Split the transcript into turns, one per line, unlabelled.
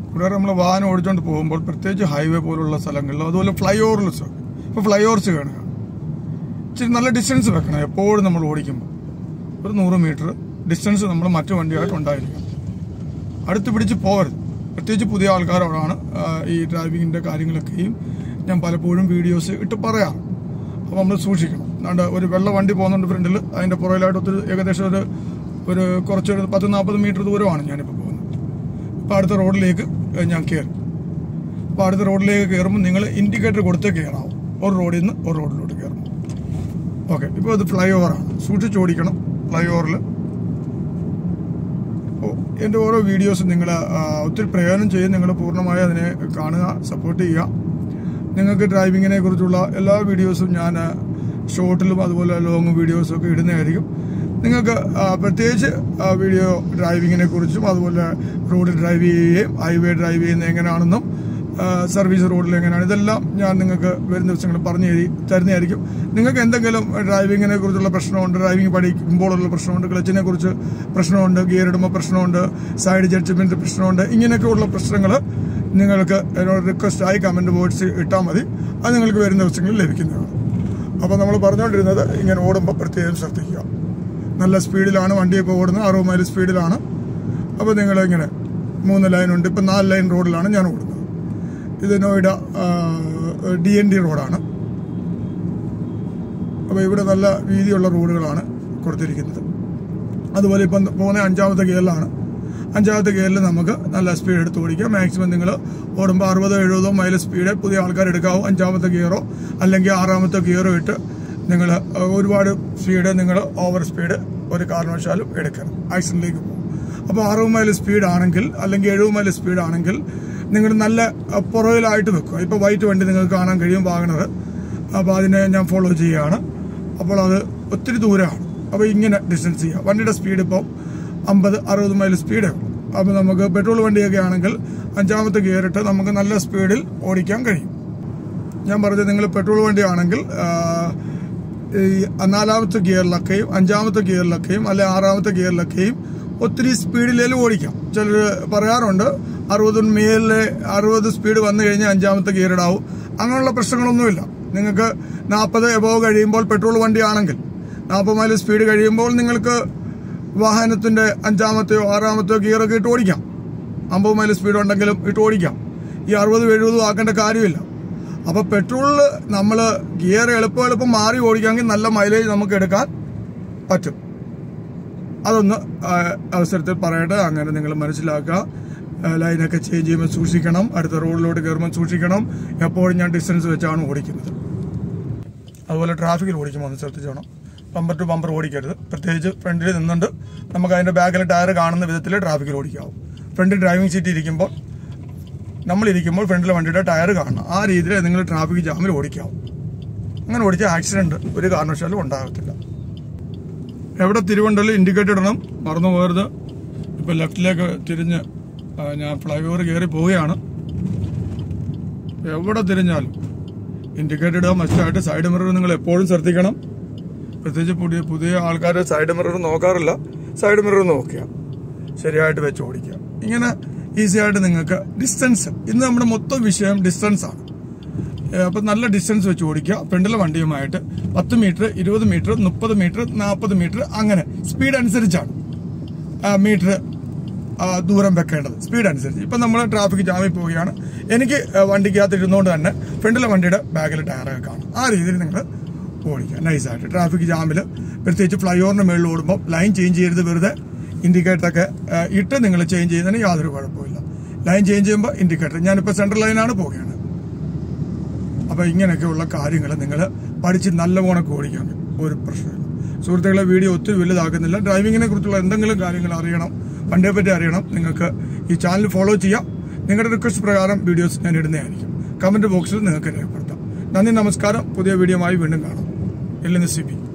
കൂടാതെ നമ്മൾ വാഹനം ഓടിച്ചുകൊണ്ട് പോകുമ്പോൾ പ്രത്യേകിച്ച് ഹൈവേ പോലുള്ള സ്ഥലങ്ങളിൽ അതുപോലെ ഫ്ലൈ ഓവേഴ്സ് ഇപ്പോൾ ഫ്ലൈ ഓവേഴ്സ് കാണുക ഇച്ചിരി നല്ല ഡിസ്റ്റൻസ് വെക്കണം എപ്പോഴും നമ്മൾ ഓടിക്കുമ്പോൾ ഒരു നൂറ് മീറ്റർ ഡിസ്റ്റൻസ് നമ്മൾ മറ്റു വണ്ടിയായിട്ട് ഉണ്ടായിരിക്കണം അടുത്ത് പിടിച്ച് പോകരുത് പ്രത്യേകിച്ച് പുതിയ ആൾക്കാരോടാണ് ആ, ഈ ഡ്രൈവിങ്ങിൻ്റെ കാര്യങ്ങളൊക്കെയും ഞാൻ പലപ്പോഴും വീഡിയോസ് ഇട്ട് പറയാം അപ്പോൾ നമ്മൾ സൂക്ഷിക്കണം അതുകൊണ്ട് ഒരു വെള്ള വണ്ടി പോകുന്നുണ്ട് ഫ്രണ്ടിൽ അതിൻ്റെ പുറകിലായിട്ട് ഒത്തിരി ഏകദേശം ഒരു ഒരു കുറച്ചൊരു പത്ത് നാൽപ്പത് മീറ്റർ ദൂരമാണ് ഞാനിപ്പോൾ പോകുന്നത് അപ്പോൾ അടുത്ത റോഡിലേക്ക് ഞാൻ കയറി അപ്പോൾ അടുത്ത റോഡിലേക്ക് കയറുമ്പോൾ നിങ്ങൾ ഇൻഡിക്കേറ്റർ കൊടുത്തേ കയറാവും ഒരു റോഡിൽ നിന്ന് ഒരു റോഡിലോട്ട് കയറണം ഓക്കെ ഇപ്പോൾ ഇത് ഫ്ലൈ ഓവറാണ് സൂക്ഷിച്ച് ഓടിക്കണം ഫ്ലൈ ഓവറിൽ ഓ എൻ്റെ ഓരോ വീഡിയോസും നിങ്ങൾ ഒത്തിരി പ്രയോജനം ചെയ്ത് നിങ്ങൾ പൂർണ്ണമായി അതിനെ കാണുക സപ്പോർട്ട് ചെയ്യുക നിങ്ങൾക്ക് ഡ്രൈവിങ്ങിനെ കുറിച്ചുള്ള എല്ലാ വീഡിയോസും ഞാൻ ഷോർട്ടിലും അതുപോലെ ലോങ് വീഡിയോസും ഒക്കെ ഇടുന്നതായിരിക്കും നിങ്ങൾക്ക് ആ, പ്രത്യേകിച്ച് ആ, വീഡിയോ ഡ്രൈവിങ്ങിനെ കുറിച്ചും അതുപോലെ റോഡിൽ ഡ്രൈവ് ചെയ്യുകയും ഹൈവേ ഡ്രൈവ് ചെയ്യുന്നത് എങ്ങനെയാണെന്നും ആ, സർവീസ് റോഡിൽ എങ്ങനെയാണ് ഇതെല്ലാം ഞാൻ നിങ്ങൾക്ക് വരും ദിവസങ്ങളിൽ പറഞ്ഞു തരി തരുന്നതായിരിക്കും നിങ്ങൾക്ക് എന്തെങ്കിലും ഡ്രൈവിങ്ങിനെ കുറിച്ചുള്ള പ്രശ്നമുണ്ട് ഡ്രൈവിംഗ് പഠിക്കുമ്പോഴുള്ള പ്രശ്നമുണ്ട് ക്ലച്ചിനെ കുറിച്ച് പ്രശ്നമുണ്ട് ഗിയർ ഇടുമ്പോൾ പ്രശ്നമുണ്ട് സൈഡ് ജഡ്ജ്മെന്റ് പ്രശ്നമുണ്ട് ഇങ്ങനെയൊക്കെയുള്ള പ്രശ്നങ്ങൾ നിങ്ങൾക്ക് എന്നോട് റിക്വസ്റ്റ് ആയി കമന്റ് ബോക്സ് ഇട്ടാൽ മതി അത് നിങ്ങൾക്ക് വരും ദിവസങ്ങളിൽ ലഭിക്കുന്നതാണ് അപ്പോൾ നമ്മൾ പറഞ്ഞുകൊണ്ടിരുന്നത് ഇങ്ങനെ ഓടുമ്പോൾ പ്രത്യേകം ശ്രദ്ധിക്കുക നല്ല സ്പീഡിലാണ് വണ്ടി ഇപ്പോൾ ഓടുന്നത് അറുപത് മൈൽ സ്പീഡിലാണ് അപ്പോൾ നിങ്ങൾ ഇങ്ങനെ മൂന്ന് ലൈനുണ്ട് ഇപ്പം നാല് ലൈൻ റോഡിലാണ് ഞാൻ ഓടുന്നത് ഇത് നോയിഡ ഡി എൻ ഡി റോഡാണ് അപ്പോൾ ഇവിടെ നല്ല വീതിയുള്ള റോഡുകളാണ് കൊടുത്തിരിക്കുന്നത് അതുപോലെ ഇപ്പം പോകുന്ന അഞ്ചാമത്തെ ഗിയറിലാണ് അഞ്ചാമത്തെ ഗിയറിൽ നമുക്ക് നല്ല സ്പീഡ് എടുത്ത് ഓടിക്കാം മാക്സിമം നിങ്ങൾ ഓടുമ്പോൾ അറുപതോ എഴുപതോ മൈൽ സ്പീഡ് പുതിയ ആൾക്കാർ എടുക്കാവും അഞ്ചാമത്തെ ഗിയറോ അല്ലെങ്കിൽ ആറാമത്തെ ഗിയറോ ഇട്ട് നിങ്ങൾ ഒരുപാട് സ്പീഡ് നിങ്ങൾ ഓവർ സ്പീഡ് ഒരു കാരണവശാലും എടുക്കണം ആക്സിഡന്റിലേക്ക് പോകും അപ്പോൾ അറുപത് മൈൽ സ്പീഡ് ആണെങ്കിൽ അല്ലെങ്കിൽ എഴുപത് മൈൽ സ്പീഡ് ആണെങ്കിൽ നിങ്ങൾ നല്ല അഹ്, പുറകിലായിട്ട് വെക്കുക ഇപ്പോൾ വൈറ്റ് വണ്ടി നിങ്ങൾക്ക് കാണാൻ കഴിയും വാഗണർ അപ്പോൾ അതിനെ ഞാൻ ഫോളോ ചെയ്യുകയാണ് അപ്പോൾ അത് ഒത്തിരി ദൂരമാണ് അപ്പോൾ ഇങ്ങനെ ഡിസ്റ്റൻസ് ചെയ്യുക വണ്ടിയുടെ സ്പീഡ് ഇപ്പോൾ അമ്പത് അറുപത് മൈൽ സ്പീഡേ ഉള്ളൂ അപ്പോൾ നമുക്ക് പെട്രോൾ വണ്ടിയൊക്കെ ആണെങ്കിൽ അഞ്ചാമത്തെ ഗിയർ ഇട്ട് നമുക്ക് നല്ല സ്പീഡിൽ ഓടിക്കാൻ കഴിയും ഞാൻ പറഞ്ഞത് നിങ്ങൾ പെട്രോൾ വണ്ടിയാണെങ്കിൽ ആ, ഈ നാലാമത്തെ ഗിയറിലൊക്കെയും അഞ്ചാമത്തെ ഗിയറിലൊക്കെയും അല്ലെ ആറാമത്തെ ഗിയറിലൊക്കെയും ഒത്തിരി സ്പീഡിലേലും ഓടിക്കാം ചിലർ പറയാറുണ്ട് അറുപത് മേലിലെ അറുപത് സ്പീഡ് വന്നു കഴിഞ്ഞാൽ അഞ്ചാമത്തെ ഗിയർ ഇടാവും അങ്ങനെയുള്ള പ്രശ്നങ്ങളൊന്നുമില്ല നിങ്ങൾക്ക് നാൽപ്പത് എബോവ് കഴിയുമ്പോൾ പെട്രോൾ വണ്ടിയാണെങ്കിൽ നാൽപ്പത് മൈൽ സ്പീഡ് കഴിയുമ്പോൾ നിങ്ങൾക്ക് വാഹനത്തിന്റെ അഞ്ചാമത്തെയോ ആറാമത്തെയോ ഗിയറൊക്കെ ഇട്ട് ഓടിക്കാം അമ്പത് മൈൽ സ്പീഡ് ഉണ്ടെങ്കിലും ഇട്ട് ഓടിക്കാം ഈ അറുപതും എഴുപതും ആക്കേണ്ട കാര്യമില്ല അപ്പൊ പെട്രോളിൽ നമ്മൾ ഗിയർ എളുപ്പം എളുപ്പം മാറി ഓടിക്കാമെങ്കിൽ നല്ല മൈലേജ് നമുക്ക് എടുക്കാൻ പറ്റും അതൊന്ന് ആ, അവസരത്തിൽ പറയട്ടെ അങ്ങനെ നിങ്ങൾ മനസ്സിലാക്കുക ആ, ലൈനൊക്കെ ചേഞ്ച് ചെയ്യുമ്പോൾ സൂക്ഷിക്കണം അടുത്ത റോഡിലോട്ട് കയറുമ്പോൾ സൂക്ഷിക്കണം എപ്പോഴും ഞാൻ ഡിസ്റ്റൻസ് വെച്ചാണ് ഓടിക്കുന്നത് അതുപോലെ ട്രാഫിക്കിൽ ഓടിക്കുമ്പോൾ ഒന്ന് ശ്രദ്ധിച്ചോണം ബമ്പർ ടു ബമ്പർ ഓടിക്കരുത് പ്രത്യേകിച്ച് ഫ്രണ്ടിൽ നിന്നുകൊണ്ട് നമുക്ക് അതിന്റെ ബാക്കിലെ ടയർ കാണുന്ന വിധത്തിൽ ട്രാഫിക്കിൽ ഓടിക്കാവും ഫ്രണ്ടിൽ ഡ്രൈവിംഗ് സീറ്റ് ഇരിക്കുമ്പോൾ നമ്മൾ ഇരിക്കുമ്പോൾ ഫ്രണ്ടിലെ വണ്ടിയുടെ ടയർ കാണണം ആ രീതിയിൽ നിങ്ങൾ ട്രാഫിക് ജാമിൽ ഓടിക്കാവും അങ്ങനെ ഓടിച്ച ആക്സിഡന്റ് ഒരു കാരണവശാലും ഉണ്ടാകത്തില്ല എവിടെ തിരുവണ്ടല് ഇൻഡിക്കേറ്റർ ഇടണം മറന്നു പോകരുത് ഇപ്പൊ ലെഫ്റ്റിലേക്ക് തിരിഞ്ഞ് ആ, ഞാൻ ഫ്ലൈ ഓവർ കയറി പോവുകയാണ് എവിടെ തിരിഞ്ഞാലും ഇൻഡിക്കേറ്റർ ഇടുക മസ്റ്റായിട്ട് സൈഡ് മിറർ നിങ്ങൾ എപ്പോഴും ശ്രദ്ധിക്കണം പ്രത്യേകിച്ച് പുതിയ പുതിയ ആൾക്കാർ സൈഡ് മിറർ നോക്കാറില്ല സൈഡ് മിറർ നോക്കുക ശരിയായിട്ട് വെച്ച് ഓടിക്കുക ഇങ്ങനെ ഈസി ആയിട്ട് നിങ്ങൾക്ക് ഡിസ്റ്റൻസ് ഇന്ന് നമ്മുടെ മൊത്തം വിഷയം ഡിസ്റ്റൻസ് ആണ് ഏഹ് അപ്പൊ നല്ല ഡിസ്റ്റൻസ് വെച്ച് ഓടിക്കുക ഫ്രണ്ടിലെ വണ്ടിയുമായിട്ട് പത്ത് മീറ്റർ ഇരുപത് മീറ്റർ മുപ്പത് മീറ്റർ നാൽപ്പത് മീറ്റർ അങ്ങനെ സ്പീഡ് അനുസരിച്ചാണ് മീറ്റർ ദൂരം വെക്കേണ്ടത് സ്പീഡ് അനുസരിച്ച് ഇപ്പൊ നമ്മൾ ട്രാഫിക് ജാമിൽ പോവുകയാണ് എനിക്ക് ആ, വണ്ടിക്കകത്ത് ഇരുന്നുകൊണ്ട് തന്നെ ഫ്രണ്ടിലെ വണ്ടിയുടെ ബാഗിൽ ടയറൊക്കെ കാണും ആ രീതിയിൽ നിങ്ങൾ ഓടിക്കുക നൈസായിട്ട് ട്രാഫിക് ജാമിൽ പ്രത്യേകിച്ച് ഫ്ലൈ ഓവറിന് മുകളിൽ ഓടുമ്പോൾ ലൈൻ ചേഞ്ച് ചെയ്യരുത് വെറുതെ ഇൻഡിക്കേറ്ററൊക്കെ ആ, ഇട്ട് നിങ്ങൾ ചേഞ്ച് ചെയ്യുന്നതിന് യാതൊരു കുഴപ്പമില്ല ലൈൻ ചേഞ്ച് ചെയ്യുമ്പോൾ ഇൻഡിക്കേറ്റർ ഞാനിപ്പോൾ സെൻട്രൽ ലൈനാണ് പോവുകയാണ് അപ്പൊ ഇങ്ങനെയൊക്കെയുള്ള കാര്യങ്ങൾ നിങ്ങൾ പഠിച്ച് നല്ലവണ്ണം ഓടിക്കാൻ ഒരു പ്രശ്നമില്ല സുഹൃത്തുക്കളെ വീഡിയോ ഒത്തിരി വലുതാക്കുന്നില്ല ഡ്രൈവിങ്ങിനെ കുറിച്ചുള്ള എന്തെങ്കിലും കാര്യങ്ങൾ അറിയണം വണ്ടിയെ പറ്റി അറിയണം നിങ്ങൾക്ക് ഈ ചാനൽ ഫോളോ ചെയ്യാം നിങ്ങളുടെ റിക്വസ്റ്റ് പ്രകാരം വീഡിയോസ് ഞാൻ ഇടുന്നതായിരിക്കും കമന്റ് ബോക്സിൽ നിങ്ങൾക്ക് രേഖപ്പെടുത്താം നന്ദി നമസ്കാരം പുതിയ വീഡിയോയുമായി വീണ്ടും കാണാം എല്ലെന്ന് സി ബി